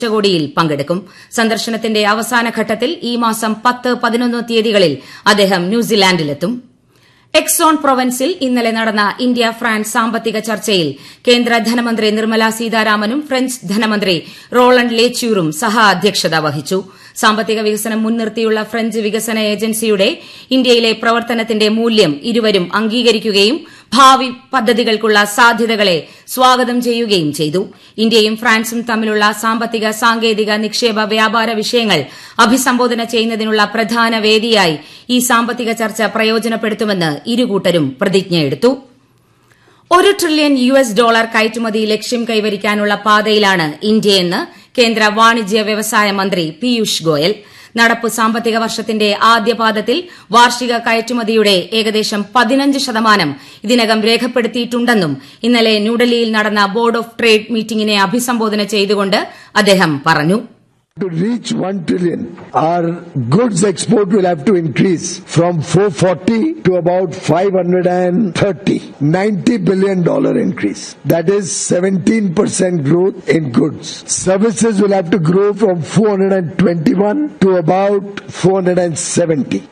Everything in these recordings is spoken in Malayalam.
ഉച്ചകോടിയിൽ പങ്കെടുക്കും സന്ദർശനത്തിന്റെ അവസാന ഘട്ടത്തിൽ ഈ മാസം പത്ത് പതിനൊന്ന് തീയതികളിൽ അദ്ദേഹം ന്യൂസിലാൻഡിലെത്തും എക്സോൺ പ്രൊവൻസിൽ ഇന്നലെ നടന്ന ഇന്ത്യ ഫ്രാൻസ് സാമ്പത്തിക ചർച്ചയിൽ കേന്ദ്ര ധനമന്ത്രി നിർമ്മല സീതാരാമനും ഫ്രഞ്ച് ധനമന്ത്രി റോളണ്ട് ലേച്യൂറും സഹ അധ്യക്ഷത വഹിച്ചു സാമ്പത്തിക വികസനം മുൻനിർത്തിയുള്ള ഫ്രഞ്ച് വികസന ഏജൻസിയുടെ ഇന്ത്യയിലെ പ്രവർത്തനത്തിന്റെ മൂല്യം ഇരുവരും അംഗീകരിക്കുകയും ഭാവി പദ്ധതികൾക്കുള്ള സാധ്യതകളെ സ്വാഗതം ചെയ്യുകയും ചെയ്തു ഇന്ത്യയും ഫ്രാൻസും തമ്മിലുള്ള സാമ്പത്തിക സാങ്കേതിക നിക്ഷേപ വ്യാപാര വിഷയങ്ങൾ അഭിസംബോധന ചെയ്യുന്നതിനുള്ള പ്രധാന വേദിയായി ഈ സാമ്പത്തിക ചർച്ച പ്രയോജനപ്പെടുത്തുമെന്ന് ഇരുകൂട്ടരും പ്രതിജ്ഞയെടുത്തു ഒരു ട്രില്യൺ യു എസ് ഡോളർ കയറ്റുമതി ലക്ഷ്യം കൈവരിക്കാനുള്ള പാതയിലാണ് ഇന്ത്യയെന്ന് കേന്ദ്ര വാണിജ്യ വ്യവസായ മന്ത്രി പീയൂഷ് ഗോയൽ നടപ്പ് സാമ്പത്തിക വർഷത്തിന്റെ ആദ്യപാദത്തിൽ വാർഷിക കയറ്റുമതിയുടെ ഏകദേശം പതിനഞ്ച് ശതമാനം ഇതിനകം രേഖപ്പെടുത്തിയിട്ടുണ്ടെന്നും ഇന്നലെ ന്യൂഡൽഹിയിൽ നടന്ന ബോർഡ് ഓഫ് ട്രേഡ് മീറ്റിംഗിനെ അഭിസംബോധന ചെയ്തുകൊണ്ട് അദ്ദേഹം പറഞ്ഞു To reach 1 trillion, our goods export will have to increase from 440 to about 530. 90 billion dollar increase. That is 17% growth in goods. Services will have to grow from 421 to about 470.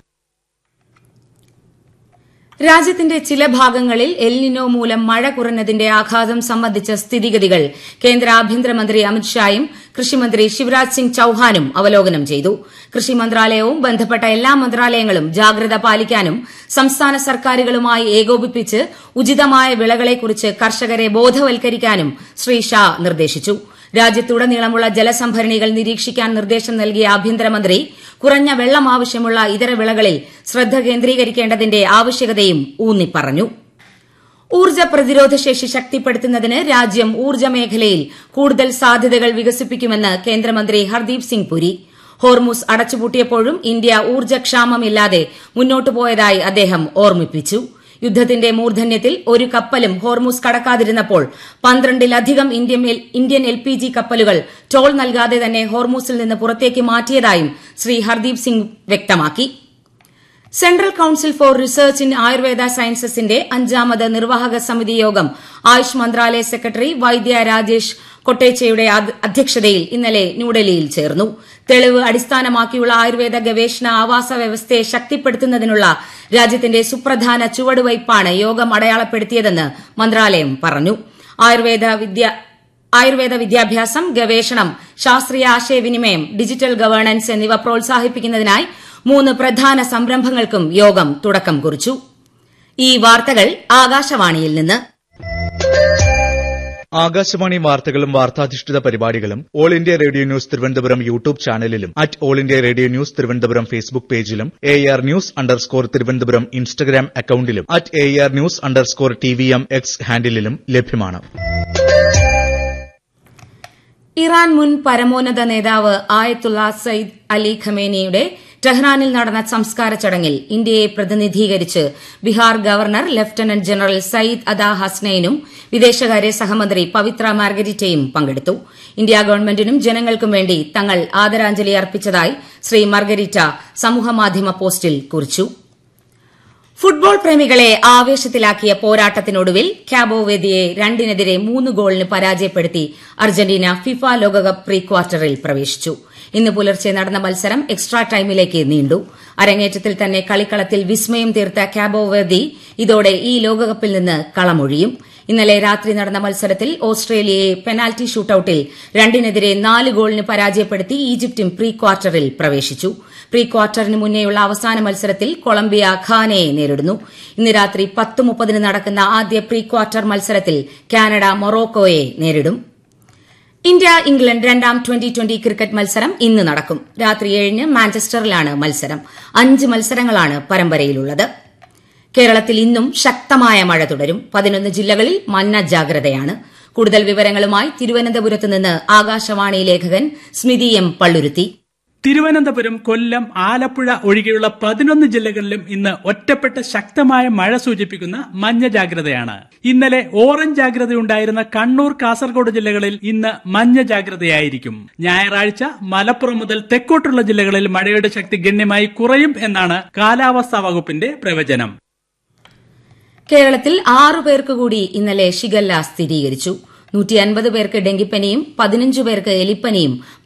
രാജ്യത്തിന്റെ ചില ഭാഗങ്ങളിൽ എൽനിനോ മൂലം മഴ കുറഞ്ഞതിന്റെ ആഘാതം സംബന്ധിച്ച സ്ഥിതിഗതികൾ കേന്ദ്ര ആഭ്യന്തരമന്ത്രി അമിത്ഷായും കൃഷിമന്ത്രി ശിവരാജ് സിംഗ് ചൌഹാനും അവലോകനം ചെയ്തു കൃഷി മന്ത്രാലയവും ബന്ധപ്പെട്ട എല്ലാ മന്ത്രാലയങ്ങളും ജാഗ്രത പാലിക്കാനും സംസ്ഥാന സർക്കാരുകളുമായി ഏകോപിപ്പിച്ച് ഉചിതമായ വിളകളെക്കുറിച്ച് കർഷകരെ ബോധവൽക്കരിക്കാനും ശ്രീ ഷാ നിർദ്ദേശിച്ചു രാജ്യത്തുടനീളമുള്ള ജലസംഭരണികൾ നിരീക്ഷിക്കാൻ നിർദ്ദേശം നൽകിയ ആഭ്യന്തരമന്ത്രി കുറഞ്ഞ വെള്ളം ആവശ്യമുള്ള ഇതര വിളകളിൽ ശ്രദ്ധ കേന്ദ്രീകരിക്കേണ്ടതിന്റെ ആവശ്യകതയും ഊന്നിപ്പറഞ്ഞു ഊർജ്ജ പ്രതിരോധ ശേഷി ശക്തിപ്പെടുത്തുന്നതിന് രാജ്യം ഊർജ്ജ മേഖലയിൽ കൂടുതൽ സാധ്യതകൾ വികസിപ്പിക്കുമെന്ന് കേന്ദ്രമന്ത്രി ഹർദീപ് സിംഗ് പുരി ഹോർമുസ് അടച്ചുപൂട്ടിയപ്പോഴും ഇന്ത്യ ഊർജ്ജക്ഷാമമില്ലാതെ മുന്നോട്ടു പോയതായി അദ്ദേഹം ഓർമ്മിപ്പിച്ചു യുദ്ധത്തിന്റെ മൂർധന്യത്തിൽ ഒരു കപ്പലും ഹോർമുസ് കടക്കാതിരുന്നപ്പോൾ പന്ത്രണ്ടിലധികം ഇന്ത്യൻ എൽ പി ജി കപ്പലുകൾ ടോൾ നൽകാതെ തന്നെ ഹോർമുസിൽ നിന്ന് പുറത്തേക്ക് മാറ്റിയതായും ശ്രീ ഹർദീപ് സിംഗ് വ്യക്തമാക്കി central council for research in Ayurveda സയൻസസിന്റെ അഞ്ചാമത് നിർവാഹക സമിതി യോഗം ആയുഷ് മന്ത്രാലയ സെക്രട്ടറി വൈദ്യ രാജേഷ് കൊട്ടേച്ചയുടെ അധ്യക്ഷതയിൽ ഇന്നലെ ന്യൂഡൽഹിയിൽ ചേർന്നു തെളിവ് അടിസ്ഥാനമാക്കിയുള്ള ആയുർവേദ ഗവേഷണ ആവാസ വ്യവസ്ഥയെ ശക്തിപ്പെടുത്തുന്നതിനുള്ള രാജ്യത്തിന്റെ സുപ്രധാന ചുവടുവയ്പ്പാണ് യോഗം അടയാളപ്പെടുത്തിയതെന്ന് മന്ത്രാലയം പറഞ്ഞു ആയുർവേദ വിദ്യാഭ്യാസം ഗവേഷണം ശാസ്ത്രീയ ആശയവിനിമയം ഡിജിറ്റൽ ഗവേണൻസ് എന്നിവ പ്രോത്സാഹിപ്പിക്കുന്നതിനായി മൂന്ന് പ്രധാന സംരംഭങ്ങൾക്കും യോഗം തുടക്കം കുറിച്ചു ഈ വാർത്തകൾ ആകാശവാണിയിൽ നിന്ന് ആകാശവാണി വാർത്തകളും വാർത്താധിഷ്ഠിത പരിപാടികളും All India Radio News Thiruvananthapuram YouTube ചാനലിലും at All India Radio News Thiruvananthapuram Facebook പേജിലും A R news underscore Thiruvananthapuram Instagram അക്കൌണ്ടിലും at A R news underscore T V M X ഹാൻഡിലും ലഭ്യമാണ് ഇറാൻ മുൻ പരമോന്നത നേതാവ് ആയത്തുള്ള സയ്യിദ് അലി ഖമേനിയുടെ ടെഹ്റാനിൽ നടന്ന സംസ്കാര ചടങ്ങിൽ ഇന്ത്യയെ പ്രതിനിധീകരിച്ച് Bihar governor lieutenant general Syed Ata ഹസ്നൈനും വിദേശകാര്യ സഹമന്ത്രി പവിത്ര മാർഗരിറ്റയും പങ്കെടുത്തു ഇന്ത്യ ഗവൺമെന്റിനും ജനങ്ങൾക്കും വേണ്ടി തങ്ങൾ ആദരാഞ്ജലി അർപ്പിച്ചതായി ശ്രീ മാർഗരിറ്റ സമൂഹമാധ്യമ പോസ്റ്റിൽ കുറിച്ചു ഫുട്ബോൾ പ്രേമികളെ ആവേശത്തിലാക്കിയ പോരാട്ടത്തിനൊടുവിൽ ക്യാബോവേദിയെ രണ്ടിനെതിരെ മൂന്ന് ഗോളിന് പരാജയപ്പെടുത്തി അർജന്റീന ഫിഫ ലോകകപ്പ് പ്രീ ക്വാർട്ടറിൽ പ്രവേശിച്ചു ഇന്ന് പുലർച്ചെ നടന്ന മത്സരം എക്സ്ട്രാ ടൈമിലേക്ക് നീണ്ടു അരങ്ങേറ്റത്തിൽ തന്നെ കളിക്കളത്തിൽ വിസ്മയം തീർത്ത ക്യാബോവേദി ഇതോടെ ഈ ലോകകപ്പിൽ നിന്ന് കളമൊഴിയും ഇന്നലെ രാത്രി നടന്ന മത്സരത്തിൽ ഓസ്ട്രേലിയയെ പെനാൽറ്റി ഷൂട്ടൌട്ടിൽ രണ്ടിനെതിരെ നാല് ഗോളിന് പരാജയപ്പെടുത്തി ഈജിപ്തും പ്രീ ക്വാർട്ടറിൽ പ്രവേശിച്ചു പ്രീ ക്വാർട്ടറിന് മുന്നേയുള്ള അവസാന മത്സരത്തിൽ കൊളംബിയ ഖാനയെ നേരിടുന്നു ഇന്ന് രാത്രി പത്ത് മുപ്പതിന് നടക്കുന്ന ആദ്യ പ്രീ ക്വാർട്ടർ മത്സരത്തിൽ കാനഡ മൊറോക്കോയെ നേരിടും ഇന്ത്യ ഇംഗ്ലണ്ട് രണ്ടാം ട്വന്റി ട്വന്റി ക്രിക്കറ്റ് മത്സരം ഇന്ന് നടക്കും രാത്രി ഏഴിന് മാഞ്ചസ്റ്ററിലാണ് മത്സരം അഞ്ച് മത്സരങ്ങളാണ് പരമ്പരയിലുള്ളത് കേരളത്തിൽ ഇന്നും ശക്തമായ മഴ തുടരും പതിനൊന്ന് ജില്ലകളിൽ മഞ്ഞ ജാഗ്രതയാണ് കൂടുതൽ വിവരങ്ങളുമായി തിരുവനന്തപുരത്ത് നിന്ന് ആകാശവാണി ലേഖകൻ സ്മിതി എം പള്ളുരുത്തി തിരുവനന്തപുരം കൊല്ലം ആലപ്പുഴ ഒഴികെയുള്ള പതിനൊന്ന് ജില്ലകളിലും ഇന്ന് ഒറ്റപ്പെട്ട ശക്തമായ മഴ സൂചിപ്പിക്കുന്ന മഞ്ഞ ജാഗ്രതയാണ് ഇന്നലെ ഓറഞ്ച് ജാഗ്രതയുണ്ടായിരുന്ന കണ്ണൂർ കാസർഗോഡ് ജില്ലകളിൽ ഇന്ന് മഞ്ഞ ജാഗ്രതയായിരിക്കും ഞായറാഴ്ച മലപ്പുറം മുതൽ തെക്കോട്ടുള്ള ജില്ലകളിൽ മഴയുടെ ശക്തി ഗണ്യമായി കുറയും എന്നാണ് കാലാവസ്ഥാ വകുപ്പിന്റെ പ്രവചനം കേരളത്തിൽ ആറു പേർക്ക് കൂടി ഇന്നലെ ഷിഗല്ല സ്ഥിരീകരിച്ചു നൂറ്റി അൻപത് പേർക്ക് ഡെങ്കിപ്പനിയും പതിനഞ്ച് പേർക്ക് എലിപ്പനിയും